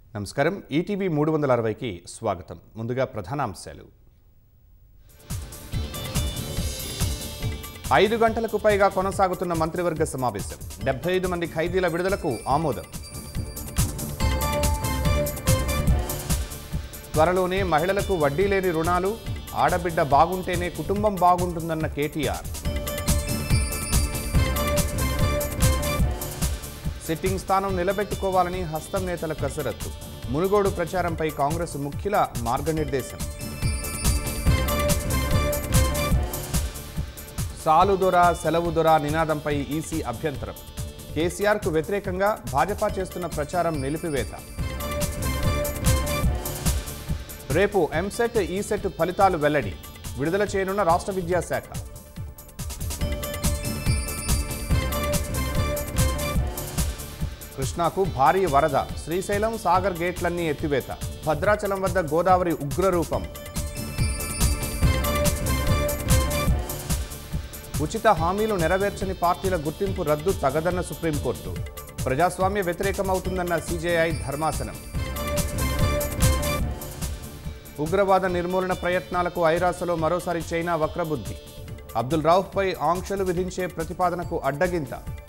నమస్కారం ఈటీవీ మూడు వందల అరవైకి స్వాగతం ముందుగా ప్రధానాంశాలు ఐదు గంటలకు పైగా కొనసాగుతున్న మంత్రివర్గ సమావేశం డెబ్బై ఐదు మంది ఖైదీల విడుదలకు ఆమోదం త్వరలోనే మహిళలకు వడ్డీ లేని రుణాలు ఆడబిడ్డ బాగుంటేనే కుటుంబం బాగుంటుందన్న కేటీఆర్ సిట్టింగ్ స్థానం నిలబెట్టుకోవాలని హస్తం నేతల కసరత్తు మునుగోడు ప్రచారంపై కాంగ్రెస్ ముఖ్యుల మార్గనిర్దేశం సాలు దొర సెలవు దొర నినాదంపై ఈసీ అభ్యంతరం కేసీఆర్కు వ్యతిరేకంగా భాజపా చేస్తున్న ప్రచారం నిలిపివేత రేపు ఎంసెట్ ఈసెట్ ఫలితాలు వెల్లడి విడుదల చేయనున్న రాష్ట్ర విద్యాశాఖ కృష్ణాకు భారీ వరద శ్రీశైలం సాగర్ గేట్లన్నీ ఎత్తివేత భద్రాచలం వద్ద గోదావరి ఉగ్రరూపం ఉచిత హామీలు నెరవేర్చని పార్టీల గుర్తింపు రద్దు తగదన్న సుప్రీంకోర్టు ప్రజాస్వామ్య వ్యతిరేకమవుతుందన్న సీజేఐ ధర్మాసనం ఉగ్రవాద నిర్మూలన ప్రయత్నాలకు ఐరాసలో మరోసారి చైనా వక్రబుద్ధి అబ్దుల్ రౌఫ్పై ఆంక్షలు విధించే ప్రతిపాదనకు అడ్డగింత